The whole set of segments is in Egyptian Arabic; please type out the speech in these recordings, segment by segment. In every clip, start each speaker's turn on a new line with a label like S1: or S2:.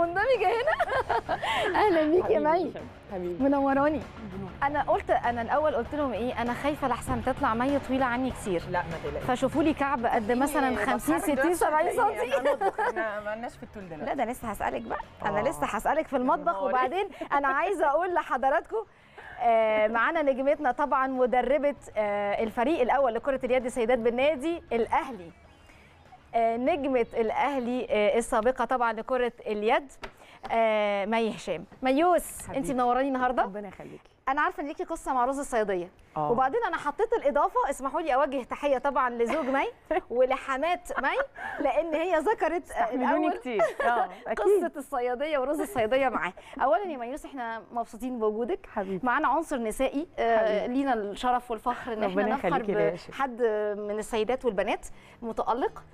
S1: مندمجه هنا اهلا بيك يا مي
S2: حبيبي
S1: منوراني انا قلت انا الاول قلت لهم ايه انا خايفه لحسن تطلع مي طويله عني كتير
S2: لا ما تقلقيش
S1: فشوفوا لي كعب قد مثلا 50 60 70 سم
S2: احنا ما لناش في الطول
S1: لا
S2: دلوقتي
S1: ده لسه هسألك بقى أنا
S2: آه.
S1: لسه هسألك في المطبخ
S2: نهاري.
S1: وبعدين أنا عايزة أقول لحضراتكم آه، معانا نجمتنا طبعا مدربة آه، الفريق الأول لكرة اليد سيدات بالنادي الأهلي آه، نجمة الأهلي آه، السابقة طبعا لكرة اليد آه، مي هشام ميوس انت
S2: حبيبي.
S1: منوراني النهارده
S2: ربنا يخليكي
S1: انا عارفه ان ليكي قصه مع رز الصياديه
S2: اه
S1: وبعدين انا حطيت الاضافه اسمحوا لي اوجه تحيه طبعا لزوج مي ولحمات مي لان هي ذكرت آه،
S2: استحملوني
S1: الأول
S2: كتير اه اكيد
S1: قصه الصياديه ورز الصياديه معاه اولا يا ميوس احنا مبسوطين بوجودك
S2: حبيبي
S1: معانا عنصر نسائي آه
S2: حبيبي.
S1: لينا الشرف والفخر ان احنا
S2: ربنا
S1: نفخر
S2: يخليكي يا باشا.
S1: بحد من السيدات والبنات متالق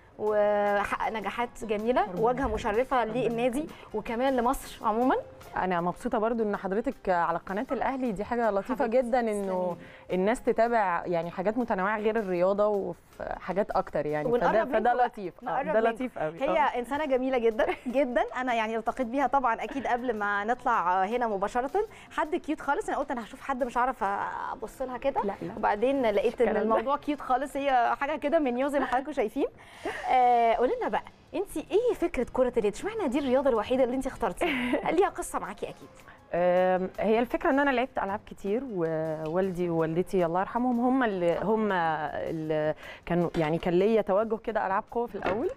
S1: وحقق نجاحات جميله
S2: ربنا
S1: وواجهه
S2: يخليك.
S1: مشرفه للنادي وكمان لمصر عموما
S2: انا مبسوطه برضو ان حضرتك على قناه الاهلي دي حاجه لطيفه
S1: حبيبتي،
S2: جدا انه الناس تتابع يعني حاجات متنوعه غير الرياضه وفي حاجات اكتر يعني فده,
S1: ونقرب
S2: فده
S1: منكم بقى،
S2: لطيف آه،
S1: نقرب
S2: ده
S1: منكم.
S2: لطيف قوي
S1: هي
S2: آه.
S1: انسانه جميله جدا جدا انا يعني التقيت بيها طبعا اكيد قبل ما نطلع هنا مباشره حد كيوت خالص انا قلت انا هشوف حد مش عارف ابص لها كده
S2: لا لا
S1: وبعدين لقيت ان
S2: الكلام ده.
S1: الموضوع كيوت خالص هي حاجه كده من زي ما حضراتكم شايفين آه قولي لنا بقى انت ايه فكره كره اليد اشمعنى دي الرياضه الوحيده اللي انت اخترتيها ليها قصه معاكي اكيد
S2: آم، هي الفكره ان انا لعبت العاب كتير ووالدي ووالدتي الله يرحمهم هم اللي هم اللي كانوا يعني كان ليا توجه كده العاب قوه في الاول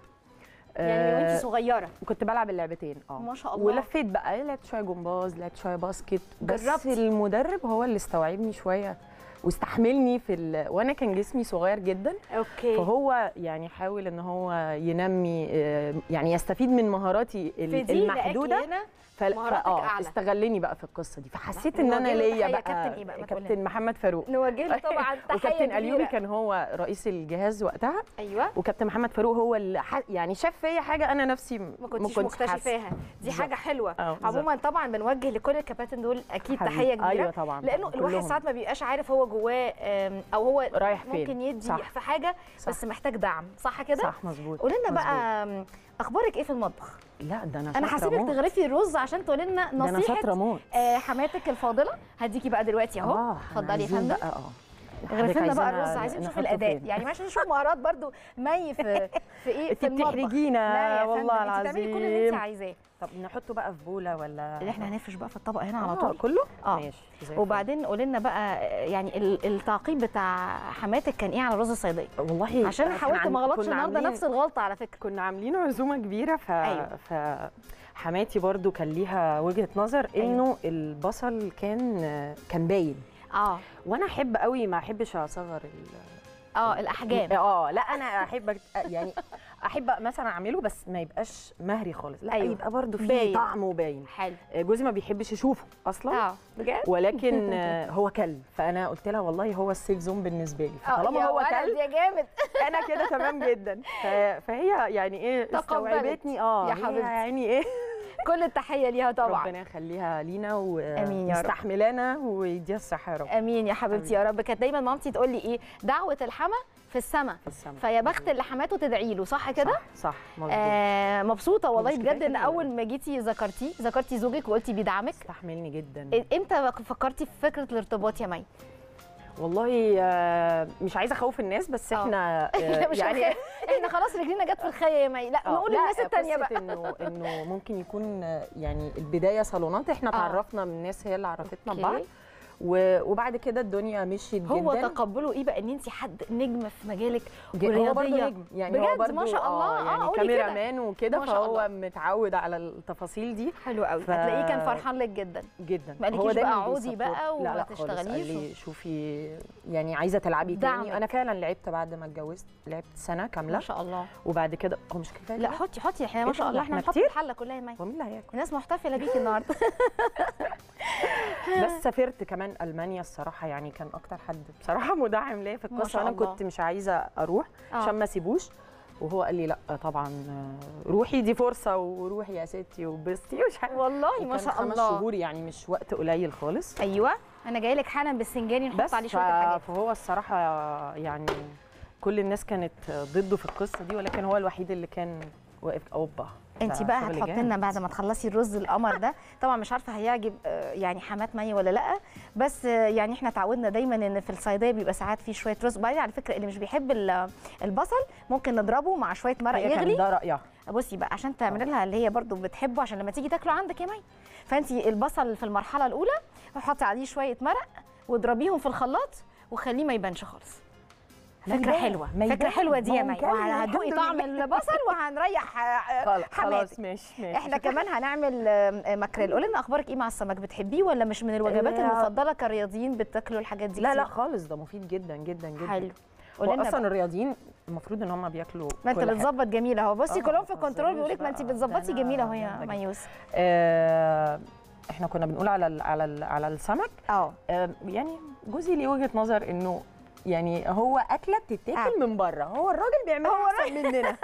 S1: يعني
S2: آه،
S1: وانت صغيره
S2: كنت بلعب اللعبتين اه
S1: ما شاء الله
S2: ولفيت بقى لعبت شويه جمباز لعبت شويه باسكت بس
S1: جربتي؟
S2: المدرب هو اللي استوعبني شويه واستحملني في ال... وانا كان جسمي صغير جدا
S1: اوكي
S2: فهو يعني حاول ان هو ينمي آه، يعني يستفيد من مهاراتي ال-
S1: في دي
S2: المحدوده
S1: لقاكي هنا
S2: فل-
S1: مهاراتك
S2: فآه،
S1: أعلى.
S2: استغلني بقى في القصه دي فحسيت
S1: نوجه
S2: ان انا
S1: له
S2: ليا
S1: تحية.
S2: بقى
S1: كابتن إيه بقى؟ ما تقولي.
S2: كابتن محمد فاروق
S1: نوجه له طبعا تحيه
S2: وكابتن اليومي
S1: كبيرة.
S2: كان هو رئيس الجهاز وقتها
S1: ايوه
S2: وكابتن محمد فاروق هو اللي ح... يعني شاف فيا حاجه انا نفسي م-
S1: ما كنتش
S2: حاسة.
S1: مكتشفاها دي
S2: بالظبط.
S1: حاجه حلوه
S2: اه بالظبط.
S1: عموما طبعا بنوجه لكل الكباتن دول اكيد
S2: حبيبي.
S1: تحيه كبيره
S2: ايوه طبعا
S1: لانه
S2: طبعاً.
S1: الواحد
S2: كلهم.
S1: ساعات ما بيبقاش عارف هو جواه آم، او هو
S2: رايح فين
S1: ممكن يدي
S2: صح.
S1: في حاجه
S2: صح.
S1: بس محتاج دعم صح كده
S2: صح مظبوط
S1: قولي لنا
S2: مظبوط.
S1: بقى آم، اخبارك ايه في المطبخ
S2: لا ده انا
S1: انا
S2: شاطرة
S1: هسيبك
S2: موت.
S1: تغرفي الرز عشان تقولي لنا
S2: ده انا
S1: نصيحه
S2: شاطره موت
S1: آه، حماتك الفاضله هديكي بقى دلوقتي اهو
S2: اه
S1: اتفضلي يا
S2: عايزين
S1: فندم
S2: بقى اه
S1: غرفي لنا بقى
S2: عايزانا
S1: الرز عايزين نشوف
S2: نحطه
S1: الاداء
S2: فين؟
S1: يعني عشان نشوف مهارات برضو مي في في ايه
S2: انت
S1: في المطبخ لا
S2: بتحرجينا
S1: يا
S2: والله
S1: فندم انت تعملي كل اللي انت
S2: العظيم
S1: عايزاه
S2: طب نحطه بقى في بوله ولا
S1: اللي احنا هنفرش بقى في الطبق هنا على
S2: آه،
S1: طول
S2: كله
S1: اه
S2: ماشي زي الفل.
S1: وبعدين قولي لنا بقى آه، يعني ال- التعقيب بتاع حماتك كان ايه على رز الصيديه
S2: والله
S1: عشان
S2: كان
S1: حاولت
S2: عن-
S1: ما غلطش
S2: كنا
S1: النهارده
S2: عاملين-
S1: نفس الغلطه على فكره
S2: كنا عاملين عزومه كبيره ف...
S1: أيوة.
S2: فحماتي برضو كان ليها وجهه نظر
S1: أيوة.
S2: انه البصل كان كان باين
S1: اه
S2: وانا احب قوي ما احبش اصغر ال...
S1: اه الاحجام
S2: اه لا انا احب أك- يعني احب مثلا اعمله بس ما يبقاش مهري خالص لا
S1: أيوة.
S2: يبقى برضو فيه
S1: باين.
S2: طعم وباين
S1: حلو
S2: جوزي ما بيحبش يشوفه اصلا
S1: اه بجد
S2: ولكن آه، هو كل فانا قلت لها والله هو السيف زون بالنسبه لي
S1: آه،
S2: فطالما
S1: يا
S2: هو
S1: ولد
S2: كل
S1: يا جامد
S2: انا كده تمام جدا ف- فهي يعني ايه
S1: تقبلت.
S2: استوعبتني اه
S1: يا
S2: هي
S1: حبيبتي.
S2: يعني ايه
S1: كل التحيه ليها طبعا
S2: ربنا يخليها لينا
S1: آمين يا رب.
S2: ومستحملانا ويديها الصحه يا رب
S1: امين يا حبيبتي يا رب كانت دايما مامتي تقول لي ايه دعوه الحما في السما
S2: في السما
S1: فيا بخت اللي حماته تدعي له صح كده
S2: صح, صح مظبوط
S1: آه مبسوطه والله
S2: مش
S1: بجد
S2: كفاية
S1: ان
S2: كده.
S1: اول ما جيتي ذكرتيه ذكرتي زوجك وقلتي بيدعمك
S2: استحملني جدا
S1: امتى فكرتي في فكره الارتباط يا مي
S2: والله آه، مش عايزه اخوف الناس بس
S1: آه.
S2: احنا آه،
S1: مش
S2: يعني
S1: يعني احنا خلاص رجلينا جت في الخيا يا مي لا
S2: آه،
S1: نقول
S2: لا،
S1: للناس التانيه
S2: قصة
S1: بقى
S2: انه انه ممكن يكون آه، يعني البدايه صالونات احنا
S1: آه.
S2: تعرفنا من الناس هي اللي عرفتنا
S1: أوكي.
S2: ببعض و- وبعد كده الدنيا مشيت
S1: هو
S2: جدا
S1: تقبله ايه بقى ان انت حد نجم في مجالك
S2: ج- هو برضه
S1: ورياضية.
S2: نجم يعني هو
S1: بجد؟
S2: برضه
S1: ما شاء الله. آه،
S2: يعني
S1: قولي كده.
S2: كاميرا مان وكده
S1: ما شاء
S2: فهو
S1: الله.
S2: متعود على التفاصيل دي
S1: حلو قوي
S2: ف-
S1: هتلاقيه كان فرحان لك جدا
S2: جدا
S1: ما قالكيش
S2: هو دايما
S1: بقى عودي
S2: بيسبورت.
S1: بقى
S2: لا
S1: وما
S2: لا خالص.
S1: تشتغليش
S2: قال لي شوفي يعني عايزه تلعبي
S1: دعمك.
S2: تاني انا فعلا لعبت بعد ما اتجوزت لعبت سنه
S1: ما
S2: كامله
S1: شاء الله
S2: وبعد كده هو مش كفايه
S1: لا
S2: كده؟
S1: حطي حطي احنا ما
S2: إيه
S1: شاء
S2: ده؟
S1: الله
S2: إحنا
S1: احنا نحط
S2: كتير؟
S1: الحله كلها يا مي
S2: هو مين اللي هياكل
S1: الناس محتفله بيكي النهارده
S2: بس سافرت كمان المانيا الصراحه يعني كان اكتر حد بصراحه مدعم ليا في
S1: ما
S2: القصه
S1: شاء
S2: انا
S1: الله.
S2: كنت مش عايزه اروح
S1: آه.
S2: عشان ما اسيبوش وهو قال لي لا طبعا آه، روحي دي فرصه وروحي يا ستي وبستي ومش عارفه
S1: والله ما
S2: وكان
S1: شاء
S2: خمس
S1: الله
S2: شهور يعني مش وقت قليل خالص
S1: ايوه انا جاي لك حالا بالسنجاني نحط
S2: بس
S1: عليه
S2: ف-
S1: شويه الحاجات
S2: فهو الصراحه يعني كل الناس كانت ضده في القصه دي ولكن هو الوحيد اللي كان واقف اوبا
S1: انت
S2: ده
S1: بقى
S2: شغل
S1: هتحطي
S2: جامد.
S1: لنا بعد ما تخلصي الرز القمر ده طبعا مش عارفه هيعجب آه، يعني حمات مي ولا لا بس آه، يعني احنا اتعودنا دايما ان في الصيدليه بيبقى ساعات في شويه رز وبعدين على فكره اللي مش بيحب ال- البصل ممكن نضربه مع شويه مرق
S2: هي كان
S1: يغلي
S2: ده رايها
S1: بصي بقى عشان تعملي لها اللي هي برضو بتحبه عشان لما تيجي تاكله عندك يا مي فانت البصل في المرحله الاولى حطي عليه شويه مرق واضربيهم في الخلاط وخليه ما يبانش خالص
S2: ما
S1: فكره
S2: يبان،
S1: حلوه
S2: ما
S1: فكره
S2: يبان،
S1: حلوه دي يا
S2: ما هو
S1: مي
S2: مكلف،
S1: وهتدوقي
S2: الحمد
S1: طعم
S2: لله.
S1: البصل وهنريح آه،
S2: خلاص
S1: حماتك
S2: خلاص ماشي ماشي
S1: احنا كمان هنعمل آم، آه، ماكريل قولي لنا اخبارك ايه مع السمك بتحبيه ولا مش من الوجبات
S2: لا.
S1: المفضله كرياضيين بتاكلوا الحاجات دي
S2: لا لا
S1: كتير؟
S2: خالص ده مفيد جدا جدا جدا
S1: حلو
S2: هو
S1: قولي لنا
S2: اصلا
S1: بقى.
S2: الرياضيين المفروض ان هم بياكلوا
S1: ما انت
S2: كل حاجة.
S1: بتظبط جميله اهو بصي
S2: آه،
S1: كلهم في
S2: ما
S1: الكنترول بيقول لك ما
S2: تهزروش
S1: انت
S2: بقى، ده
S1: بتظبطي
S2: أنا
S1: جميله اهو يا
S2: جامدة جدا.
S1: ميوس
S2: آه احنا كنا بنقول على ال على ال على السمك
S1: اه
S2: آه يعني جوزي ليه وجهه نظر انه يعني هو اكله بتتاكل
S1: آه.
S2: من بره هو الراجل بيعملها
S1: هو
S2: احسن مننا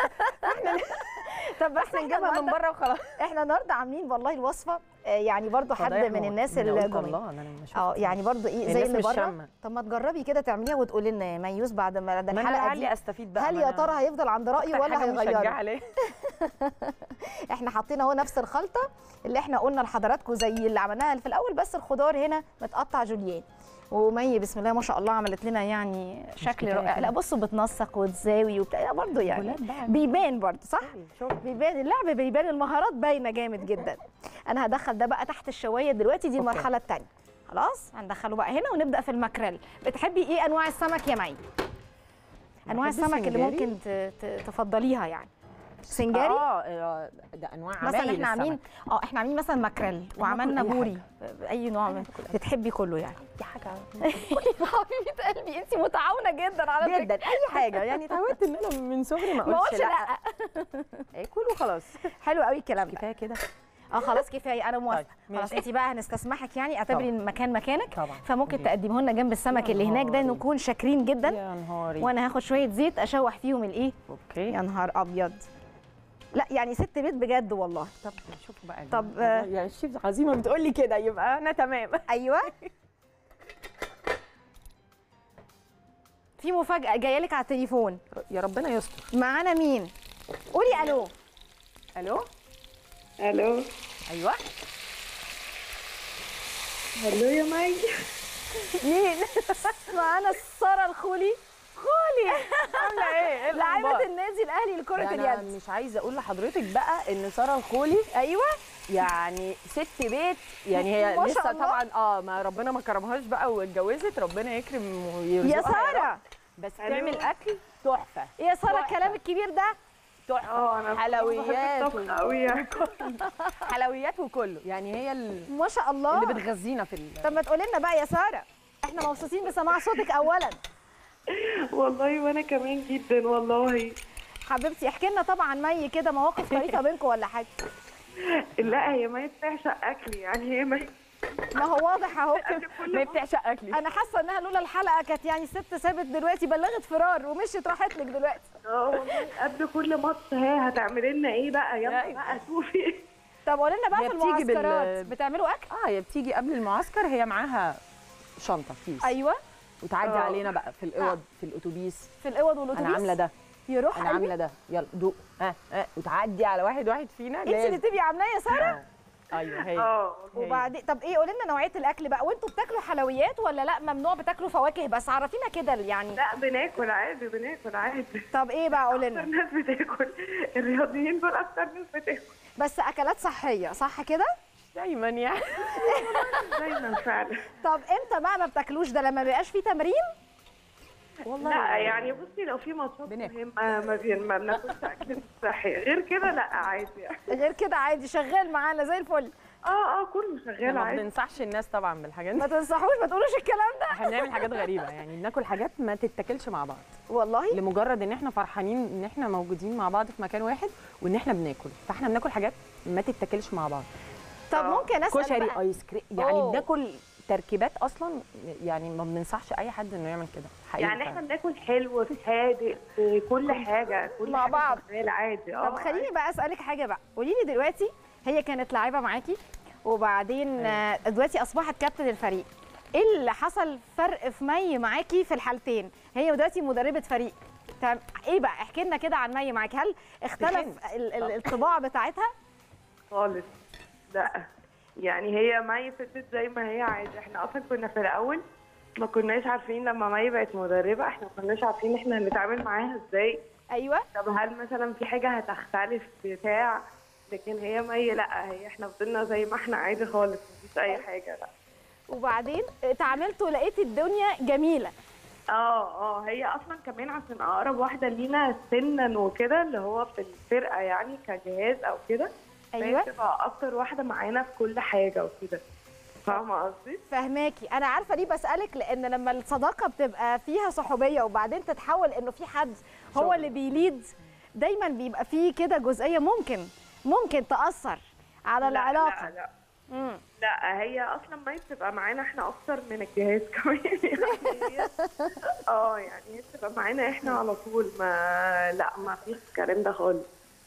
S1: طب بس
S2: احنا نجيبها من بره وخلاص
S1: احنا النهارده عاملين والله الوصفه آه، يعني برضو حد
S2: فضايح
S1: من
S2: موت.
S1: الناس
S2: أنا
S1: اللي
S2: قلت
S1: جميل
S2: الله انا ما
S1: اه
S2: شفتش.
S1: يعني برضو ايه زي
S2: الناس
S1: اللي
S2: مش
S1: بره
S2: شامة.
S1: طب ما تجربي كده تعمليها وتقولي لنا يا ميوس بعد ما ده
S2: ما انا
S1: الحلقه
S2: لعلي
S1: دي
S2: استفيد بقى
S1: هل
S2: ما
S1: يا
S2: أنا
S1: ترى هيفضل عند رايه
S2: أكتر
S1: ولا
S2: حاجة مشجعة
S1: هيغيره
S2: عليه
S1: احنا حاطين اهو نفس الخلطه اللي احنا قلنا لحضراتكم زي اللي عملناها في الاول بس الخضار هنا متقطع جوليان ومي بسم الله ما شاء الله عملت لنا يعني شكل
S2: كفاية
S1: رائع
S2: كده.
S1: لا بصوا بتنسق وتزاوي وبتاع لا برضه يعني
S2: ولاد بقى.
S1: بيبان برضه صح
S2: شغل
S1: بيبان اللعب بيبان المهارات باينه جامد جدا انا هدخل ده بقى تحت الشوايه دلوقتي دي
S2: أوكي.
S1: المرحله الثانيه خلاص هندخله بقى هنا ونبدا في الماكريل بتحبي ايه انواع السمك يا مي انواع
S2: بحب
S1: السمك اللي
S2: السنجاري.
S1: ممكن ت- ت- تفضليها يعني سنجاري
S2: اه آه، ده انواع
S1: مثلا
S2: عمايل
S1: احنا عاملين
S2: السمك.
S1: اه احنا عاملين مثلا ماكريل وعملنا
S2: أي
S1: بوري اي نوع من بتحبي كله يعني
S2: دي حاجه
S1: حبيبه قلبي انت متعاونه جدا على فكره
S2: جدا اي حاجه يعني اتعودت ان انا من صغري ما
S1: ما
S2: اقولش
S1: اقولش لا
S2: لا كل وخلاص
S1: حلو قوي الكلام ده
S2: كفايه كده
S1: اه خلاص كفايه انا موافقه
S2: طيب،
S1: خلاص
S2: ماشي.
S1: انت بقى هنستسمحك يعني اعتبري
S2: طبعا.
S1: المكان مكانك
S2: طبعا
S1: فممكن
S2: قولي.
S1: تقدمه لنا جنب السمك
S2: يا
S1: اللي هناك ده
S2: نهاري.
S1: نكون شاكرين جدا
S2: يا نهاري
S1: وانا هاخد شويه زيت اشوح فيهم الايه
S2: اوكي
S1: يا نهار ابيض لا يعني ست بيت بجد والله
S2: طب شوف بقى
S1: طب،
S2: والله يعني الشيف عزيمه بتقول لي كده يبقى انا تمام
S1: ايوه في مفاجاه جايه لك على التليفون
S2: يا ربنا يستر
S1: معانا مين قولي الو
S2: الو
S3: الو
S2: ايوه
S3: الو يا مي
S1: مين معانا ساره الخولي خولي
S2: عامله ايه ايه
S1: لاعبه
S2: الأخبار؟
S1: النادي الاهلي لكره
S2: ده انا
S1: اليد
S2: مش عايزه اقول لحضرتك بقى ان ساره الخولي
S1: ايوه
S2: يعني ست بيت يعني هي
S1: ما شاء
S2: لسه
S1: الله.
S2: طبعا اه ما ربنا ما كرمهاش بقى واتجوزت ربنا يكرم ويرزقها
S1: يا
S2: رب.
S1: ساره
S2: بس
S3: ألو.
S2: تعمل اكل تحفه
S1: يا ساره
S2: تحفة.
S1: الكلام الكبير ده
S2: تحفه
S3: اه انا
S2: حلويات
S3: بحب الطبخ قوي يعني
S2: حلويات وكله يعني هي ال-
S1: ما شاء الله
S2: اللي بتغذينا في ال-
S1: طب ما تقولي لنا بقى يا ساره احنا مبسوطين بسماع صوتك اولا
S3: والله وانا كمان جدا والله
S1: حبيبتي احكي لنا طبعا مي كده مواقف طريفه بينكم ولا حاجه
S3: لا هي ما بتعشق اكل يعني هي ما
S1: ما هو واضح اهو
S2: ما هي بتعشق اكلي
S1: انا حاسه انها لولا الحلقه كانت يعني ست سابت دلوقتي بلغت فرار ومشيت راحت لك دلوقتي
S3: اه والله قبل كل ماتش ها هتعملي لنا ايه بقى يلا
S2: أيوة.
S3: بقى شوفي
S1: طب قولي لنا بقى
S2: هي
S1: في
S2: بتيجي بال-
S1: المعسكرات بتعملوا اكل
S2: اه هي بتيجي قبل المعسكر هي معاها شنطه كيس
S1: ايوه
S2: وتعدي
S3: آه.
S2: علينا بقى في الاوض في الاتوبيس
S1: في الاوض والاتوبيس
S2: انا عامله ده
S1: يروح
S2: انا
S1: قلبي
S2: عامله ده يلا دوق ها ها وتعدي على واحد واحد فينا
S1: انت اللي تبقي عاملاه يا ساره
S2: آه. ايوه هي
S3: اه
S2: هي.
S1: وبعدين طب ايه قولي لنا نوعيه الاكل بقى وانتوا بتاكلوا حلويات ولا لا ممنوع بتاكلوا فواكه بس عرفينا كده يعني
S3: لا بناكل عادي بناكل عادي
S1: طب ايه بقى قولي
S3: اكتر
S1: لنا
S3: ناس بتاكل الرياضيين دول اكتر ناس بتاكل
S1: بس اكلات صحيه صح كده
S2: دايما يعني
S3: دايما فعلا
S1: طب امتى بقى ما بتاكلوش ده لما بيبقاش فيه تمرين
S2: والله
S3: لا يعني بصي لو في ماتشات
S2: بناكل.
S3: مهمه ما بين- ما بناكلش اكل مش صحي غير كده لا عادي يعني
S1: غير كده عادي شغال معانا زي الفل
S3: اه اه كله شغال
S2: ما
S3: عادي
S2: بننصحش الناس طبعا بالحاجات دي
S1: ما تنصحوش ما تقولوش الكلام ده
S2: احنا بنعمل حاجات غريبه يعني بناكل حاجات ما تتاكلش مع بعض
S1: والله
S2: لمجرد ان احنا فرحانين ان احنا موجودين مع بعض في مكان واحد وان احنا بناكل فاحنا بناكل حاجات ما تتاكلش مع بعض
S3: آه.
S1: طب ممكن اسال
S2: كشري
S1: بقى
S2: ايس كريم يعني
S1: أوه.
S2: بناكل تركيبات اصلا يعني ما بننصحش اي حد انه يعمل كده حقيقي
S3: يعني احنا
S2: فعلاً.
S3: بناكل حلو حادق آه، كل حاجه كل
S1: مع
S3: حاجة
S1: بعض.
S3: شغال عادي اه
S1: طب خليني بقى اسالك حاجه بقى قولي لي دلوقتي هي كانت لاعبه معاكي وبعدين آه، دلوقتي اصبحت كابتن الفريق ايه اللي حصل فرق في مي معاكي في الحالتين هي دلوقتي مدربه فريق تمام ايه بقى احكي لنا كده عن مي معاك هل اختلف
S2: تحن.
S1: ال- ال- الطباع بتاعتها
S3: خالص لا يعني هي مي فضلت زي ما هي عايزه احنا اصلا كنا في الاول ما كناش عارفين لما مي بقت مدربه احنا ما كناش عارفين احنا هنتعامل معاها ازاي
S1: ايوه
S3: طب هل مثلا في حاجه هتختلف بتاع لكن هي مي لا هي احنا فضلنا زي ما احنا عادي خالص مفيش اي حاجه لا
S1: وبعدين اتعاملتوا لقيت الدنيا جميله
S3: اه اه هي اصلا كمان عشان اقرب واحده لينا سنا وكده اللي هو في الفرقه يعني كجهاز او كده
S1: أيوة.
S3: فهي بتبقى اكتر واحده معانا في كل حاجه وكده فاهمه قصدي؟
S1: فهماكي انا عارفه ليه بسالك لان لما الصداقه بتبقى فيها صحوبيه وبعدين تتحول انه في حد هو
S2: شغل.
S1: اللي بيليد دايما بيبقى فيه كده جزئيه ممكن ممكن تاثر على
S3: لا
S1: العلاقه
S3: لا لا
S1: مم.
S3: لا هي اصلا ما بتبقى معانا احنا اكتر من الجهاز كمان يعني هي اه يعني هي بتبقى معانا احنا على طول ما لا ما فيش الكلام ده خالص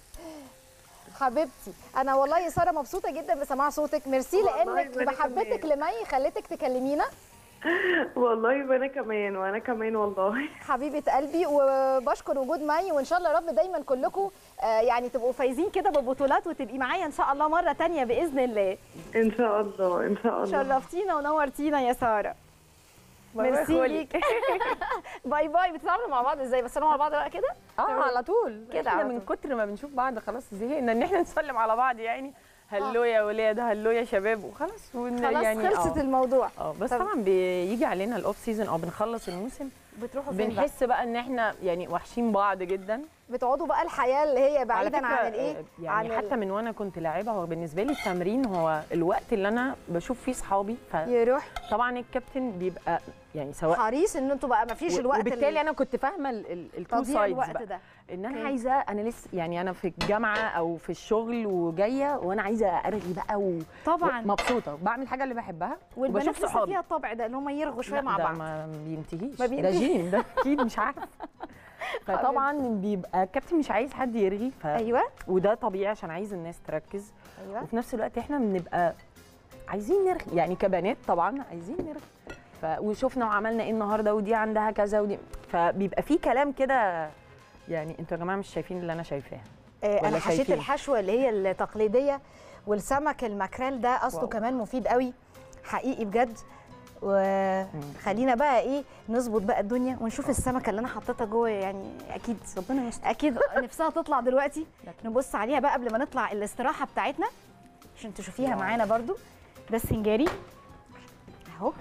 S1: حبيبتي انا والله يا ساره مبسوطه جدا بسماع صوتك ميرسي
S3: والله
S1: لانك
S3: وأنا
S1: محبتك
S3: كمان.
S1: لمي خلتك تكلمينا
S3: والله وانا كمان وانا كمان والله
S1: حبيبه قلبي وبشكر وجود مي وان شاء الله يا رب دايما كلكم آه، يعني تبقوا فايزين كده ببطولات وتبقي معايا ان شاء الله مره تانية باذن الله
S3: ان شاء الله ان شاء الله
S1: شرفتينا ونورتينا يا ساره
S2: باي باي
S1: ميرسي
S2: خولي.
S1: ليك باي باي بتتعاملوا مع بعض ازاي بتسلموا على بعض بقى كده
S2: اه على طول
S1: كده
S2: كده
S1: على
S2: من
S1: طول.
S2: كتر ما بنشوف بعض خلاص زهقنا ان احنا نسلم على بعض يعني هلو يا ولاد هلو يا شباب وخلاص ون-
S1: خلاص
S2: يعني
S1: خلصت
S2: آه.
S1: الموضوع
S2: اه بس
S1: طب
S2: طبعا بيجي علينا الاوف سيزون او بنخلص الموسم
S1: بتروحوا فين بقى؟
S2: بنحس بقى ان احنا يعني وحشين بعض جدا
S1: بتقعدوا بقى الحياه اللي هي
S2: على
S1: بعيدا
S2: فكرة،
S1: عن الايه
S2: آه، يعني
S1: عن ال-
S2: حتى من وانا كنت لاعبه هو بالنسبه لي التمرين هو الوقت اللي انا بشوف فيه صحابي
S1: يروح
S2: فطبعا الكابتن بيبقى يعني سواء
S1: حريص ان انتوا بقى ما فيش الوقت
S2: وبالتالي
S1: اللي
S2: انا كنت فاهمه التو
S1: تضييع
S2: سايدز
S1: الوقت
S2: بقى
S1: ده
S2: ان انا
S1: أوكي.
S2: عايزه انا لسه يعني انا في الجامعه او في الشغل وجايه وانا عايزه ارغي بقى و...
S1: طبعا
S2: مبسوطه بعمل حاجه اللي بحبها
S1: والبنات
S2: وبشوف
S1: لسه
S2: صحابي
S1: فيها الطبع ده ان هم يرغوا شويه
S2: لا،
S1: مع
S2: ده
S1: بعض
S2: ما بينتهيش
S1: ما
S2: ده
S1: بينتهيش.
S2: جين ده اكيد مش عارف فطبعا بيبقى الكابتن مش عايز حد يرغي ف...
S1: ايوه
S2: وده طبيعي عشان عايز الناس تركز
S1: ايوه
S2: وفي نفس الوقت احنا بنبقى عايزين نرغي يعني كبنات طبعا عايزين نرغي ف... وشفنا وعملنا ايه النهارده ودي عندها كذا ودي فبيبقى في كلام كده يعني انتوا يا جماعه مش شايفين اللي انا شايفاه
S1: آه، انا
S2: ولا
S1: حشيت
S2: شايفين؟
S1: الحشوه اللي هي التقليديه والسمك الماكريل ده اصله
S2: واو.
S1: كمان مفيد قوي حقيقي بجد وخلينا بقى ايه نظبط بقى الدنيا ونشوف السمكه اللي انا حطيتها جوه يعني اكيد
S2: ربنا يستر
S1: اكيد نفسها تطلع دلوقتي
S2: لكن-
S1: نبص عليها بقى قبل ما نطلع الاستراحه بتاعتنا عشان تشوفيها
S2: واو.
S1: معانا برضو ده السنجاري اهو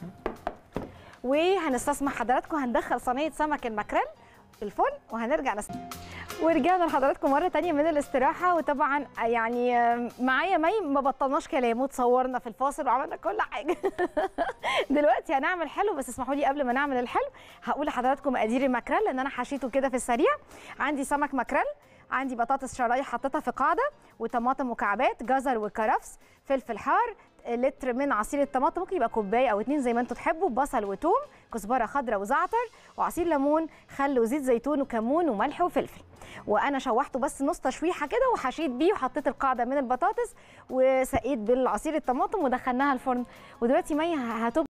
S1: وهنستسمح حضراتكم هندخل صينيه سمك الماكريل في الفرن وهنرجع نست... ورجعنا لحضراتكم مره تانية من الاستراحه وطبعا يعني آم، معايا مي ما بطلناش كلام وتصورنا في الفاصل وعملنا كل حاجه دلوقتي هنعمل حلو بس اسمحوا لي قبل ما نعمل الحلو هقول لحضراتكم مقادير الماكريل لان انا حشيته كده في السريع عندي سمك ماكريل عندي بطاطس شرايح حطيتها في قاعده وطماطم مكعبات جزر وكرفس فلفل حار لتر من عصير الطماطم ممكن يبقى كوبايه او اتنين زي ما انتوا تحبوا بصل وتوم كزبره خضراء وزعتر وعصير ليمون خل وزيت زيتون وكمون وملح وفلفل وانا شوحته بس نص تشويحه كده وحشيت بيه وحطيت القاعده من البطاطس وسقيت بالعصير الطماطم ودخلناها الفرن ودلوقتي مي هتب